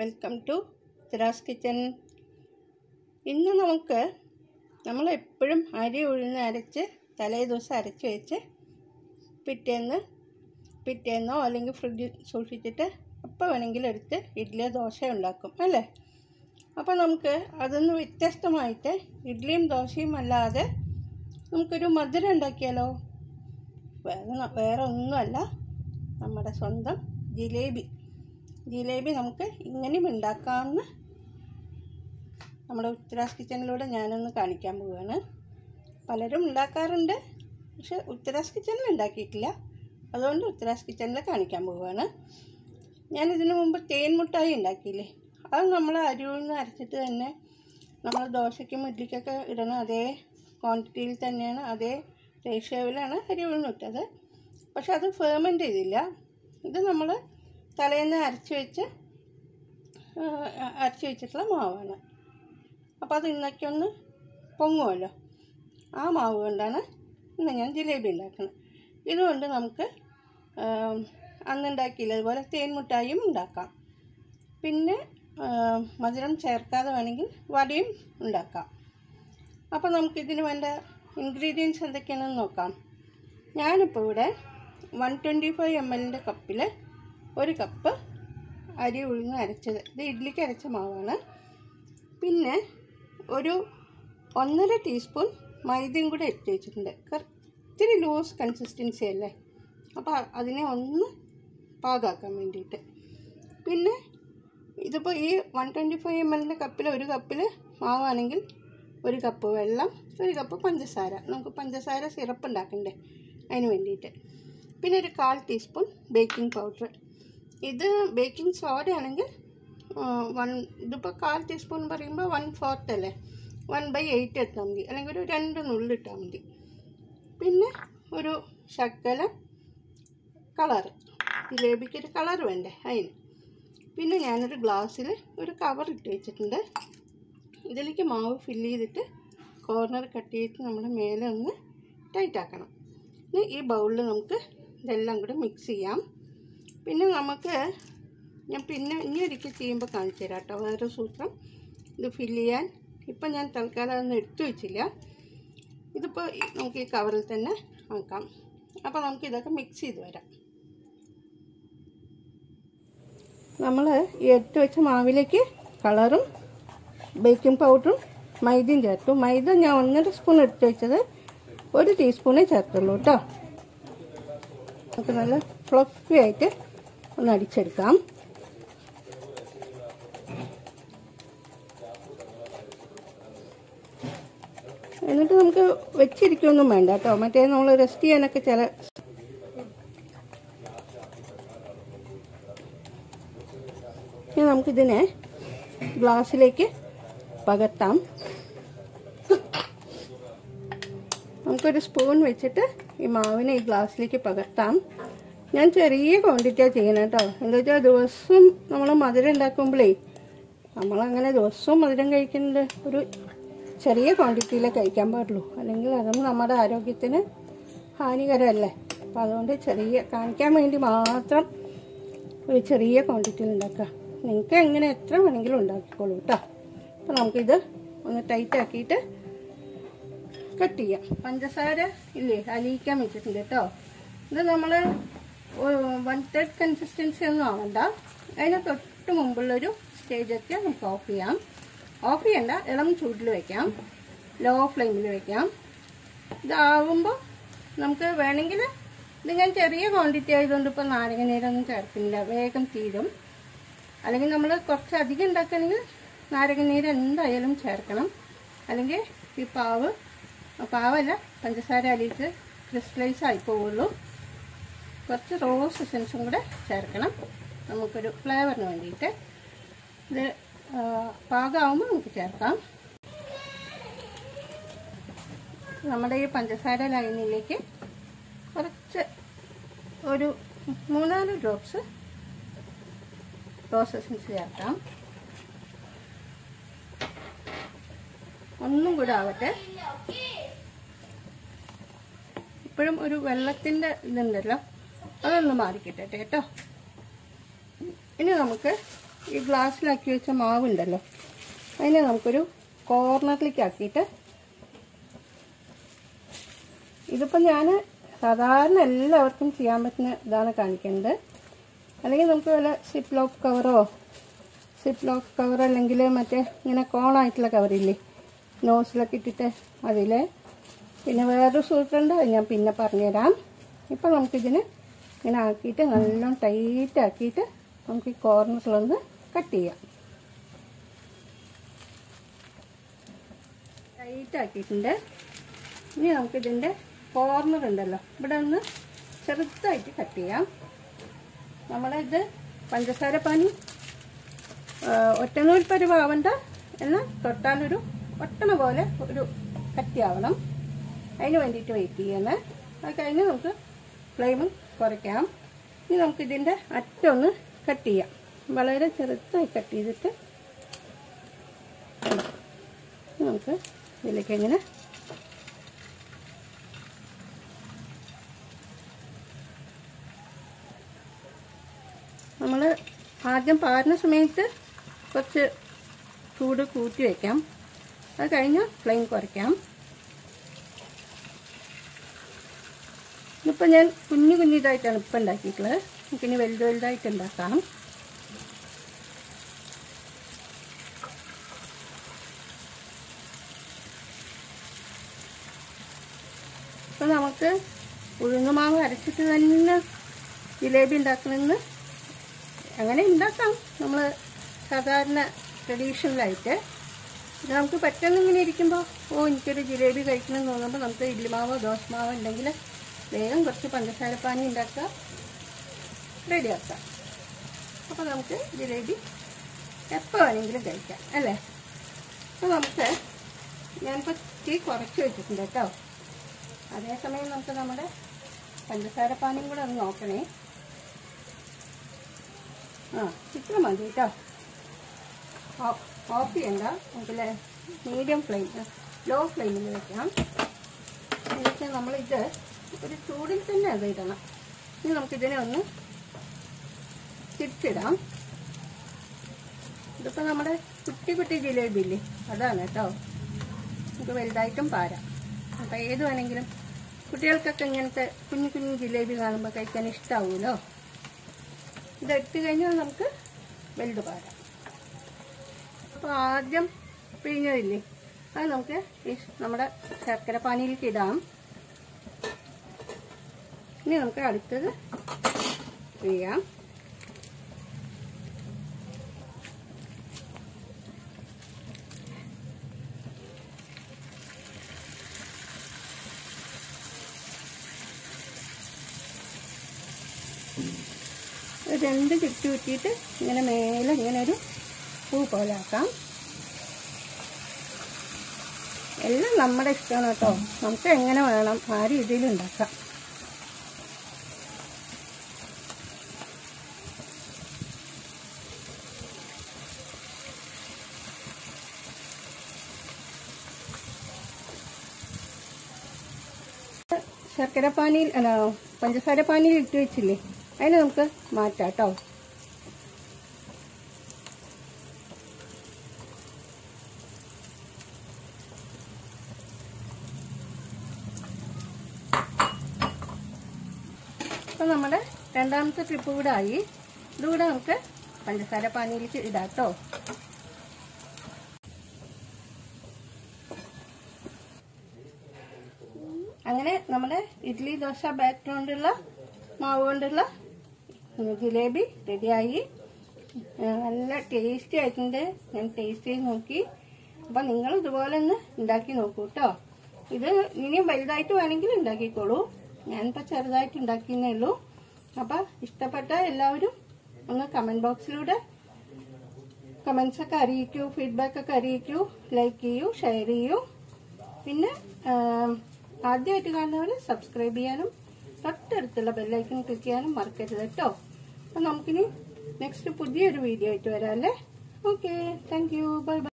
welcome to തിരാസ് kitchen ഇന്ന് നമുക്ക് നമ്മൾ എപ്പോഴും അരി ഉഴുന്ന് അരച്ച് തലേ ദിവസം അരച്ച് വെച്ച് പിറ്റേന്ന് പിറ്റേന്നോ അല്ലെങ്കിൽ ഫ്രിഡ്ജിൽ സൂക്ഷിച്ചിട്ട് എപ്പോൾ വേണമെങ്കിലും എടുത്ത് ഇഡ്ഡലിയോ ദോശയോ ഉണ്ടാക്കും അല്ലേ അപ്പോൾ നമുക്ക് അതൊന്ന് വ്യത്യസ്തമായിട്ട് ഇഡ്ഡലിയും ദോശയും അല്ലാതെ നമുക്കൊരു മധുരം ഉണ്ടാക്കിയാലോ വേറെ ന- വേറെ ഒന്നുമല്ല നമ്മുടെ സ്വന്തം ജിലേബി ജിലേബി നമുക്ക് ഇങ്ങനെയും ഉണ്ടാക്കാമെന്ന് നമ്മുടെ ഉത്തരാസ് കിച്ചണിലൂടെ ഞാനൊന്ന് കാണിക്കാൻ പോവുകയാണ് പലരും ഉണ്ടാക്കാറുണ്ട് പക്ഷെ ഉത്തരാസ് കിച്ചണിൽ ഉണ്ടാക്കിയിട്ടില്ല അതുകൊണ്ട് ഉത്തരാസ് കിച്ചണിൽ കാണിക്കാൻ പോവുകയാണ് ഞാൻ ഇതിനു മുമ്പ് തേൻ മുട്ടായി ഉണ്ടാക്കിയില്ലേ അത് നമ്മൾ അരിയുഴുന്ന് അരച്ചിട്ട് തന്നെ നമ്മൾ ദോശയ്ക്കും ഇഡ്ഡലിക്കൊക്കെ ഇടണ അതേ ക്വാണ്ടിറ്റിയിൽ തന്നെയാണ് അതേ റേഷ്യോയിലാണ് അരി ഉഴുന്നിട്ടത് പക്ഷെ അത് ഫേമെൻ്റ് ചെയ്തില്ല ഇത് നമ്മൾ തലേന്ന് അരച്ച് വെച്ച് ആ, അരച്ച് വെച്ചിട്ടുള്ള മാവാണ് അപ്പോൾ അത് ഇന്നൊക്കെയൊന്ന് പൊങ്ങുമല്ലോ ആ മാവ് കൊണ്ടാണ് ഇന്ന് ഞാൻ ജിലേബി ഉണ്ടാക്കുന്നത് ഇതുകൊണ്ട് നമുക്ക് ആം, അന്നുണ്ടാക്കിയില്ല അതുപോലെ തേൻ മുട്ടായും ഉണ്ടാക്കാം പിന്നെ ആ, മധുരം ചേർക്കാതെ വേണമെങ്കിൽ വടയും ഉണ്ടാക്കാം അപ്പോൾ നമുക്കിതിന് വേണ്ട ഇൻഗ്രീഡിയൻസ് എന്തൊക്കെയാണെന്ന് നോക്കാം ഞാനിപ്പോൾ ഇവിടെ വൺ ട്വൻറ്റി ഫൈവ് എം എല്ലിൻ്റെ കപ്പിൽ ഒരു കപ്പ് അരി ഉഴുന്ന് അരച്ചത് ഇത് ഇഡ്ഡലിക്ക് അരച്ച മാവാണ് പിന്നെ ഒരു ഒന്നര ടീസ്പൂൺ മൈദയും കൂടെ എടുത്ത് വെച്ചിട്ടുണ്ട് കർ- ഇത്തിരി ലൂസ് കൺസിസ്റ്റൻസി അല്ലേ അപ്പോൾ അതിനെ ഒന്ന് പാകാക്കാൻ വേണ്ടിയിട്ട് പിന്നെ ഇതിപ്പോൾ ഈ വൺ ട്വൻറ്റി ഫൈവ് എം എല്ലിൻ്റെ കപ്പിൽ ഒരു കപ്പിൽ മാവാണെങ്കിൽ ഒരു കപ്പ് വെള്ളം ഒരു കപ്പ് പഞ്ചസാര നമുക്ക് പഞ്ചസാര സിറപ്പ് ഉണ്ടാക്കണ്ടേ അതിന് വേണ്ടിയിട്ട് പിന്നെ ഒരു കാൽ ടീസ്പൂൺ ബേക്കിംഗ് പൗഡർ ഇത് ബേക്കിംഗ് സോഡ ആണെങ്കിൽ വൺ ഇതിപ്പോൾ കാൽ ടീസ്പൂൺ പറയുമ്പോൾ വൺ ഫോർത്ത് അല്ലേ വൺ ബൈ എയ്റ്റ് എടുത്താൽ മതി അല്ലെങ്കിൽ ഒരു രണ്ട് നുള്ളിട്ടാൽ മതി പിന്നെ ഒരു ശക്കലം കളർ ജിലേബിക്ക് ഒരു കളർ വേണ്ടേ അതിന് പിന്നെ ഞാനൊരു ഗ്ലാസ്സിൽ ഒരു കവർ ഇട്ട് വെച്ചിട്ടുണ്ട് ഇതിലേക്ക് മാവ് ഫില്ല് ചെയ്തിട്ട് കോർണർ കട്ട് ചെയ്തിട്ട് നമ്മുടെ മേലെ ഒന്ന് ടൈറ്റ് ആക്കണം ഇനി ഈ ബൗളിൽ നമുക്ക് ഇതെല്ലാം കൂടെ മിക്സ് ചെയ്യാം പിന്നെ നമുക്ക് ഞാൻ പിന്നെ ഇനി ഒരിക്കൽ ചെയ്യുമ്പോൾ കാണിച്ചു തരാം കേട്ടോ വേറെ സൂത്രം ഇത് ഫില്ല് ചെയ്യാൻ ഇപ്പം ഞാൻ തൽക്കാലം അതൊന്നും എടുത്തു വെച്ചില്ല ഇതിപ്പോൾ ഈ- നമുക്ക് ഈ കവറിൽ തന്നെ ആക്കാം അപ്പോൾ നമുക്ക് ഇതൊക്കെ മിക്സ് ചെയ്ത് വരാം നമ്മൾ ഈ എടുത്ത് വെച്ച മാവിലേക്ക് കളറും ബേക്കിംഗ് പൗഡറും മൈദയും ചേർത്തു മൈദ ഞാൻ ഒന്നര സ്പൂൺ എടുത്ത് വെച്ചത് ഒരു ടീസ്പൂണേ ചേർത്തുള്ളൂ കേട്ടോ നമുക്ക് നല്ല ഫ്ലഫി ആയിട്ട് ഒന്ന് അടിച്ചെടുക്കാം എന്നിട്ട് നമുക്ക് വെച്ചിരിക്കുകയൊന്നും വേണ്ട കേട്ടോ മറ്റേ നമ്മൾ റെസ്റ്റ് ചെയ്യാനൊക്കെ ചില ഇനി നമുക്കിതിനെ ഗ്ലാസ്സിലേക്ക് പകർത്താം നമുക്കൊരു സ്പൂൺ വെച്ചിട്ട് ഈ മാവിനെ ഈ ഗ്ലാസ്സിലേക്ക് പകർത്താം ഞാൻ ചെറിയ ക്വാണ്ടിറ്റിയാണ് ചെയ്യണം കേട്ടോ എന്താ വെച്ചാൽ ദിവസവും നമ്മൾ മധുരം ഉണ്ടാക്കുമ്പോഴേ നമ്മളങ്ങനെ ദിവസവും മധുരം കഴിക്കുന്നത് ഒരു ചെറിയ ക്വാണ്ടിറ്റിയിലേ കഴിക്കാൻ പാടുള്ളൂ അല്ലെങ്കിൽ അതും നമ്മുടെ ആരോഗ്യത്തിന് ഹാനികരമല്ലേ അപ്പം അതുകൊണ്ട് ചെറിയ കാണിക്കാൻ വേണ്ടി മാത്രം ഒരു ചെറിയ ക്വാണ്ടിറ്റിയിൽ ഉണ്ടാക്കുക നിങ്ങൾക്ക് എങ്ങനെ എത്ര വേണമെങ്കിലും ഉണ്ടാക്കിക്കോളൂ കേട്ടോ അപ്പോൾ നമുക്കിത് ഒന്ന് ടൈറ്റ് ആക്കിയിട്ട് കട്ട് ചെയ്യാം പഞ്ചസാര ഇല്ലേ അലിയിക്കാൻ വെച്ചിട്ടുണ്ട് കേട്ടോ ഇത് നമ്മൾ വൺ തേർഡ് കൺസിസ്റ്റൻസി ഒന്നും ആവണ്ട അതിന് തൊട്ട് മുമ്പുള്ളൊരു സ്റ്റേജൊക്കെ നമുക്ക് ഓഫ് ചെയ്യാം ഓഫ് ചെയ്യണ്ട ഇളം ചൂടിൽ വെക്കാം ലോ ഫ്ലെയിമിൽ വെക്കാം ഇതാവുമ്പോൾ നമുക്ക് വേണമെങ്കിൽ ഇത് ഞാൻ ചെറിയ ക്വാണ്ടിറ്റി ആയതുകൊണ്ട് ഇപ്പോൾ നാരങ്ങ നീരൊന്നും ചേർക്കുന്നില്ല വേഗം തീരും അല്ലെങ്കിൽ നമ്മൾ കുറച്ച് അധികം ഉണ്ടാക്കുകയാണെങ്കിൽ നാരങ്ങ നീര് എന്തായാലും ചേർക്കണം അല്ലെങ്കിൽ ഈ പാവ് പാവല്ല പഞ്ചസാര അലിയിട്ട് ക്രിസ്റ്റലൈസ് ആയി പോവുള്ളൂ കുറച്ച് റോസ് എസൻസും കൂടെ ചേർക്കണം നമുക്കൊരു ഫ്ലേവറിന് വേണ്ടിയിട്ട് ഇത് ആ, പാകമാകുമ്പോൾ നമുക്ക് ചേർക്കാം നമ്മുടെ ഈ പഞ്ചസാര ലൈനിലേക്ക് കുറച്ച് ഒരു മൂന്നാല് ഡ്രോപ്സ് റോസ് എസൻസ് ചേർക്കാം ഒന്നും കൂടെ ആവട്ടെ ഇപ്പോഴും ഒരു വെള്ളത്തിൻ്റെ ഇതുണ്ടല്ലോ അതൊന്ന് മാറിക്കിട്ടെ കേട്ടോ ഇനി നമുക്ക് ഈ ഗ്ലാസ്സിലാക്കി വെച്ച മാവുണ്ടല്ലോ അതിനെ നമുക്കൊരു കോർണറിലേക്ക് ആക്കിയിട്ട് ഇതിപ്പോൾ ഞാൻ സാധാരണ എല്ലാവർക്കും ചെയ്യാൻ പറ്റുന്ന ഇതാണ് കാണിക്കുന്നത് അല്ലെങ്കിൽ നമുക്ക് വല്ല സിപ്പ് ലോക്ക് കവറോ സിപ്പ് ലോക്ക് കവർ അല്ലെങ്കിൽ മറ്റേ ഇങ്ങനെ കോണായിട്ടുള്ള കവറില്ലേ നോസിലൊക്കെ ഇട്ടിട്ട് അതിൽ പിന്നെ വേറൊരു സൂട്ടുണ്ട് അത് ഞാൻ പിന്നെ പറഞ്ഞുതരാം ഇപ്പം നമുക്കിതിന് ഇങ്ങനെ ആക്കിയിട്ട് നല്ലോണം ടൈറ്റ് ആക്കിയിട്ട് നമുക്ക് ഈ കോർണറിലൊന്ന് കട്ട് ചെയ്യാം ടൈറ്റ് ആക്കിയിട്ടുണ്ട് ഇനി നമുക്കിതിൻ്റെ കോർണർ ഉണ്ടല്ലോ ഇവിടെ ഒന്ന് ചെറുതായിട്ട് കട്ട് ചെയ്യാം നമ്മളിത് പഞ്ചസാര പാനി ഒറ്റനൂൽ പരിവാവണ്ട എന്നാൽ തൊട്ടാലൊരു ഒട്ടണ പോലെ ഒരു കട്ടിയാവണം അതിന് വേണ്ടിയിട്ട് വെയിറ്റ് ചെയ്യുന്നത് അത് കഴിഞ്ഞ് നമുക്ക് ഫ്ലെയിം കുറയ്ക്കാം ഇനി നമുക്കിതിൻ്റെ അറ്റൊന്ന് കട്ട് ചെയ്യാം വളരെ ചെറുതായി കട്ട് ചെയ്തിട്ട് നമുക്ക് ഇതിലേക്ക് ഇങ്ങനെ നമ്മൾ ആദ്യം പാരുന്ന സമയത്ത് കുറച്ച് ചൂട് കൂട്ടി വയ്ക്കാം അത് കഴിഞ്ഞ് ഫ്ലെയിം കുറയ്ക്കാം ഇതിപ്പോൾ ഞാൻ കുഞ്ഞു കുഞ്ഞിതായിട്ടാണ് ഇപ്പം ഉണ്ടാക്കിയിട്ടുള്ളത് നമുക്കിനി വലുത് വലുതായിട്ട് ഉണ്ടാക്കാം ഇപ്പം നമുക്ക് ഉഴുന്നുമാവ് അരച്ചിട്ട് തന്നെ ജിലേബി ഉണ്ടാക്കണമെന്ന് അങ്ങനെ ഉണ്ടാക്കാം നമ്മൾ സാധാരണ ട്രഡീഷണലായിട്ട് ഇത് നമുക്ക് പെട്ടെന്ന് ഇങ്ങനെ ഇരിക്കുമ്പോൾ ഓ എനിക്കൊരു ജിലേബി കഴിക്കണം എന്ന് തോന്നുമ്പോൾ നമുക്ക് ഇഡ്ലിമാവോ ദോശമാവോ ഉണ്ടെങ്കിൽ വേഗം കുറച്ച് പഞ്ചസാരപ്പാനി ഉണ്ടാക്കുക റെഡിയാക്കാം അപ്പോൾ നമുക്ക് ജിലേബി എപ്പോൾ വേണമെങ്കിലും കഴിക്കാം അല്ലേ അപ്പോൾ നമുക്ക് ഞാനിപ്പോൾ തീ കുറച്ച് വെച്ചിട്ടുണ്ട് കേട്ടോ അതേസമയം നമുക്ക് നമ്മുടെ പഞ്ചസാരപ്പാനിയും കൂടെ ഒന്ന് നോക്കണേ ആ ഇത്ര മതി കേട്ടോ ഓഫ് ചെയ്യണ്ട നമുക്ക് മീഡിയം ഫ്ലെയിം ലോ ഫ്ലെയിമിൽ വെക്കാം എന്നിട്ട് നമ്മളിത് ഒരു ചൂടിൽ തന്നെ അത് ഇടണം ഇനി നമുക്കിതിനെ ഒന്ന് തിരിച്ചിടാം ഇതിപ്പോൾ നമ്മുടെ കുട്ടി കുട്ടി ജിലേബി ഇല്ലേ അതാണ് കേട്ടോ നമുക്ക് വലുതായിട്ടും പാരാം അപ്പം ഏത് വേണമെങ്കിലും കുട്ടികൾക്കൊക്കെ ഇങ്ങനത്തെ കുഞ്ഞു കുഞ്ഞു ജിലേബി കാണുമ്പോൾ കഴിക്കാൻ ഇഷ്ടാവുമല്ലോ ഇതെടുത്തു കഴിഞ്ഞാൽ നമുക്ക് വലുത് പാരാം അപ്പോൾ ആദ്യം പിഴിഞ്ഞതില്ലേ അത് നമുക്ക് ഈ നമ്മുടെ ശർക്കര പാനിയിലേക്ക് ഇടാം ഇനി നമുക്ക് അടുത്തത് പിഴിയാം രണ്ട് ചുറ്റി കുറ്റിയിട്ട് ഇങ്ങനെ മേലെ ഇങ്ങനെ ഒരു പൂ പോലെ ആക്കാം എല്ലാം നമ്മുടെ ഇഷ്ടമാണ് കേട്ടോ നമുക്ക് എങ്ങനെ വേണം ആ രീതിയിൽ ഉണ്ടാക്കാം ശർക്കര പാനിയിൽ അല്ല പഞ്ചസാര പാനിയിൽ ഇട്ട് വെച്ചില്ലേ അതിനെ നമുക്ക് മാറ്റാം കേട്ടോ അപ്പം നമ്മുടെ രണ്ടാമത്തെ ട്രിപ്പ് കൂടെ ആയി ഇതുകൂടെ നമുക്ക് പഞ്ചസാര പാനിയിലേക്ക് ഇടാം കേട്ടോ അങ്ങനെ നമ്മുടെ ഇഡ്ഡലി ദോശ ബാറ്റർ കൊണ്ടുള്ള മാവ് കൊണ്ടുള്ള ജിലേബി റെഡിയായി നല്ല ടേസ്റ്റി ആയിട്ടുണ്ട് ഞാൻ ടേസ്റ്റ് ചെയ്ത് നോക്കി അപ്പം നിങ്ങൾ ഇതുപോലെ ഒന്ന് ഉണ്ടാക്കി നോക്കൂ കേട്ടോ ഇത് ഇനിയും വലുതായിട്ട് വേണമെങ്കിൽ ഉണ്ടാക്കിക്കോളൂ ഞാനിപ്പോൾ ചെറുതായിട്ട് ഉണ്ടാക്കിയെന്നേ ഉള്ളൂ അപ്പം ഇഷ്ടപ്പെട്ട എല്ലാവരും ഒന്ന് കമൻറ്റ് ബോക്സിലൂടെ കമൻസ് ഒക്കെ അറിയിക്കൂ ഫീഡ്ബാക്ക് ഒക്കെ അറിയിക്കൂ ലൈക്ക് ചെയ്യൂ ഷെയർ ചെയ്യൂ പിന്നെ ആദ്യമായിട്ട് കാണുന്നവർ സബ്സ്ക്രൈബ് ചെയ്യാനും തൊട്ടടുത്തുള്ള ബെല്ലൈക്കൺ ക്ലിക്ക് ചെയ്യാനും മറക്കരുത് കേട്ടോ അപ്പം നമുക്കിനി നെക്സ്റ്റ് പുതിയൊരു വീഡിയോ ആയിട്ട് വരാം അല്ലേ okay thank you bye by